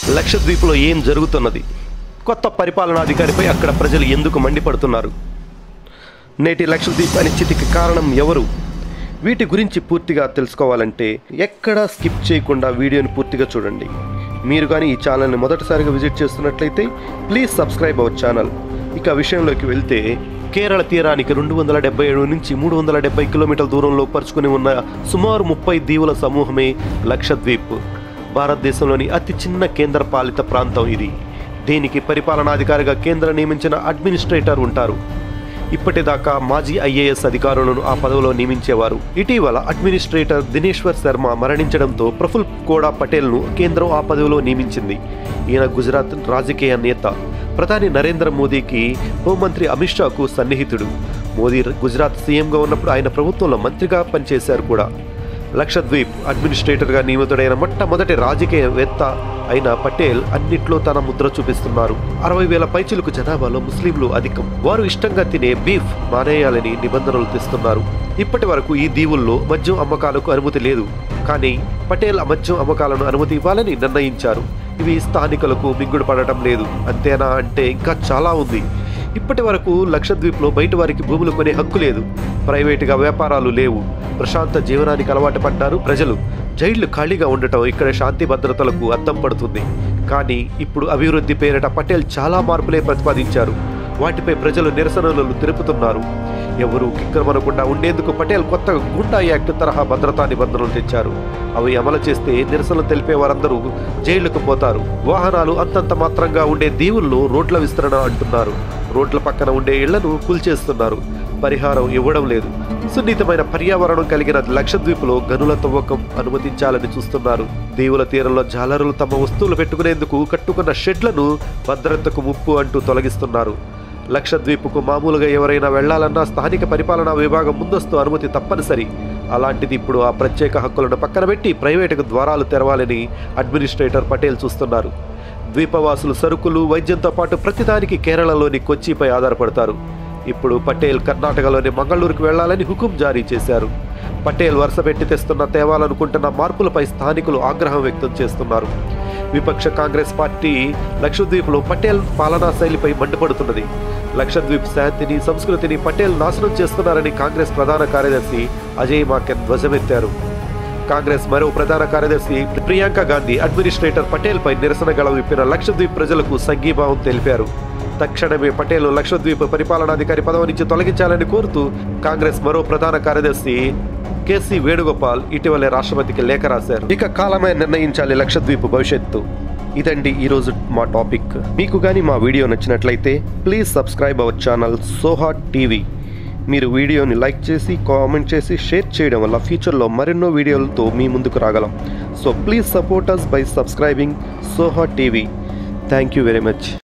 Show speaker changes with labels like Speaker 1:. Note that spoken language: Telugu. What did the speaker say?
Speaker 1: లక్షద్వీప్లో ఏం జరుగుతున్నది కొత్త పరిపాలనాధికారిపై అక్కడ ప్రజలు ఎందుకు మండిపడుతున్నారు నేటి లక్షద్వీప్ అనిశ్చితికి కారణం ఎవరు వీటి గురించి పూర్తిగా తెలుసుకోవాలంటే ఎక్కడా స్కిప్ చేయకుండా వీడియోని పూర్తిగా చూడండి మీరు కానీ ఈ ఛానల్ని మొదటిసారిగా విజిట్ చేస్తున్నట్లయితే ప్లీజ్ సబ్స్క్రైబ్ అవర్ ఛానల్ ఇక విషయంలోకి వెళ్తే కేరళ తీరానికి రెండు వందల డెబ్బై ఏడు నుంచి మూడు వందల డెబ్బై కిలోమీటర్ల దూరంలో పరుచుకుని ఉన్న సుమారు ముప్పై దీవుల సమూహమే లక్షద్వీప్ భారతదేశంలోని అతి చిన్న కేంద్ర పాలిత ప్రాంతం ఇది దీనికి పరిపాలనాధికారిగా కేంద్రం నియమించిన అడ్మినిస్ట్రేటర్ ఉంటారు ఇప్పటిదాకా మాజీ ఐఏఎస్ అధికారులను ఆ పదవిలో నియమించేవారు ఇటీవల అడ్మినిస్ట్రేటర్ దినేశ్వర్ శర్మ మరణించడంతో ప్రఫుల్ కోడా పటేల్ను కేంద్రం ఆ పదవిలో నియమించింది ఈయన గుజరాత్ రాజకీయ నేత ప్రధాని నరేంద్ర మోదీకి హోంమంత్రి అమిత్ షాకు సన్నిహితుడు మోదీ గుజరాత్ సీఎంగా ఉన్నప్పుడు ఆయన ప్రభుత్వంలో మంత్రిగా పనిచేశారు కూడా లక్షద్వీప్ అడ్మినిస్ట్రేటర్గా నియమితుడైన మొట్టమొదటి రాజకీయవేత్త అయిన పటేల్ అన్నిట్లో తన ముద్ర చూపిస్తున్నారు అరవై వేల పైచులకు జనాభాలో ముస్లింలు అధికం వారు ఇష్టంగా తినే బీఫ్ మానేయాలని నిబంధనలు తెస్తున్నారు ఇప్పటి వరకు ఈ దీవుల్లో మద్యం అమ్మకాలకు అనుమతి లేదు కానీ పటేల్ మద్యం అమ్మకాలను అనుమతి ఇవ్వాలని నిర్ణయించారు ఇవి స్థానికులకు మింగుడు పడటం లేదు అంతేనా అంటే ఇంకా చాలా ఉంది ఇప్పటి వరకు లక్షద్వీప్లో బయట వారికి భూములు కొనే హక్కు లేదు ప్రైవేటుగా వ్యాపారాలు లేవు ప్రశాంత జీవనానికి అలవాటు పడ్డారు ప్రజలు జైళ్లు ఖాళీగా ఉండటం ఇక్కడ శాంతి భద్రతలకు అద్దం పడుతుంది కానీ ఇప్పుడు అభివృద్ధి పేరిట పటేల్ చాలా మార్పులే ప్రతిపాదించారు వాటిపై ప్రజలు నిరసనలు తెలుపుతున్నారు ఎవరూ కిక్కరమనకుండా ఉండేందుకు పటేల్ కొత్త గుండా యాక్ట్ తరహా భద్రతా నిబంధనలు తెచ్చారు అవి అమలు చేస్తే నిరసనలు తెలిపే వారందరూ జైళ్లకు పోతారు వాహనాలు అంతంత మాత్రంగా ఉండే దీవుల్లో రోడ్ల విస్తరణ అంటున్నారు రోడ్ల పక్కన ఉండే ఇళ్లను కూల్చేస్తున్నారు పరిహారం ఇవ్వడం లేదు సున్నితమైన పర్యావరణం కలిగిన లక్షద్వీపులో గనుల తవ్వకం అనుమతించాలని చూస్తున్నారు దీవుల తీరంలో జాలరులు తమ వస్తువులు పెట్టుకునేందుకు కట్టుకున్న షెడ్లను భద్రతకు ముప్పు అంటూ తొలగిస్తున్నారు లక్షద్వీప్కు మామూలుగా ఎవరైనా వెళ్లాలన్నా స్థానిక పరిపాలనా విభాగం ముందస్తు అనుమతి తప్పనిసరి అలాంటిది ఇప్పుడు ఆ ప్రత్యేక హక్కులను పక్కన పెట్టి ప్రైవేటుకు ద్వారాలు తెరవాలని అడ్మినిస్ట్రేటర్ పటేల్ చూస్తున్నారు ద్వీపవాసులు సరుకులు వైద్యంతో పాటు ప్రతిదానికి కేరళలోని కొచ్చిపై ఆధారపడతారు ఇప్పుడు పటేల్ కర్ణాటకలోని మంగళూరుకు వెళ్లాలని హుకుం జారీ చేశారు పటేల్ వరుస పెట్టి తెస్తున్న తేవాలనుకుంటున్న మార్పులపై స్థానికులు ఆగ్రహం వ్యక్తం చేస్తున్నారు విపక్ష కాంగ్రెస్ పార్టీ లక్షద్వీప్లో పటేల్ పాలనా శైలిపై మండిపడుతున్నది లక్షద్వీప్ శాంతిని సంస్కృతిని పటేల్ నాశనం చేస్తున్నారని కాంగ్రెస్ ప్రధాన కార్యదర్శి అజయ్ మాకెన్ ధ్వజమెత్తారు కాంగ్రెస్ మరో ప్రధాన కార్యదర్శి ప్రియాంక గాంధీ అడ్మినిస్ట్రేటర్ పటేల్ పై నిరసన గళం విప్పిన లక్షద్వీప్ ప్రజలకు సంఘీభావం తెలిపారు తక్షణమే పటేల్ లక్షద్వీప్ పరిపాలనాధికారి పదవి నుంచి తొలగించాలని కోరుతూ కాంగ్రెస్ మరో ప్రధాన కార్యదర్శి కేసీ వేణుగోపాల్ ఇటీవలే రాష్ట్రపతికి లేఖ రాశారు ఇక కాలమే నిర్ణయించాలి లక్షద్వీప్ భవిష్యత్తు ఇదండి ఈరోజు మా టాపిక్ మీకు కానీ మా వీడియో నచ్చినట్లయితే please subscribe our channel Soha TV మీరు వీడియోని లైక్ చేసి కామెంట్ చేసి షేర్ చేయడం వల్ల ఫ్యూచర్లో మరెన్నో వీడియోలతో మీ ముందుకు రాగలం so please support us by subscribing Soha TV thank you very much